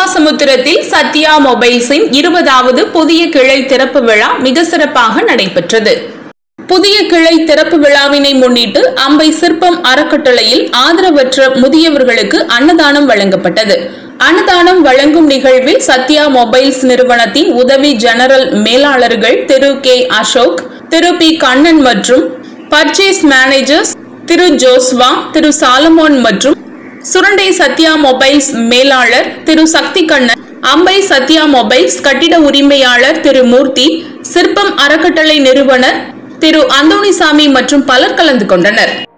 அம்பாசமுத்திரத்தில் சத்யா மொபைல்ஸின் இருபதாவது புதிய கிளை திறப்பு விழா மிக சிறப்பாக நடைபெற்றது புதிய கிளை திறப்பு விழாவினை முன்னிட்டு அம்பை சிற்பம் அறக்கட்டளையில் ஆதரவற்ற முதியவர்களுக்கு அன்னதானம் வழங்கப்பட்டது அன்னதானம் வழங்கும் நிகழ்வில் சத்யா மொபைல்ஸ் நிறுவனத்தின் உதவி ஜெனரல் மேலாளர்கள் திரு கே அசோக் திரு பி கண்ணன் மற்றும் purchase managers Thiru Joshua Thiru Solomon மற்றும் சுரண்டை சத்யா மொபைல்ஸ் மேலாளர் திரு சக்தி கண்ணன் அம்பை சத்யா மொபைல்ஸ் கட்டிட உரிமையாளர் திரு மூர்த்தி சிற்பம் அறக்கட்டளை நிறுவனர் திரு அந்தோணிசாமி மற்றும் பலர் கலந்து கொண்டனர்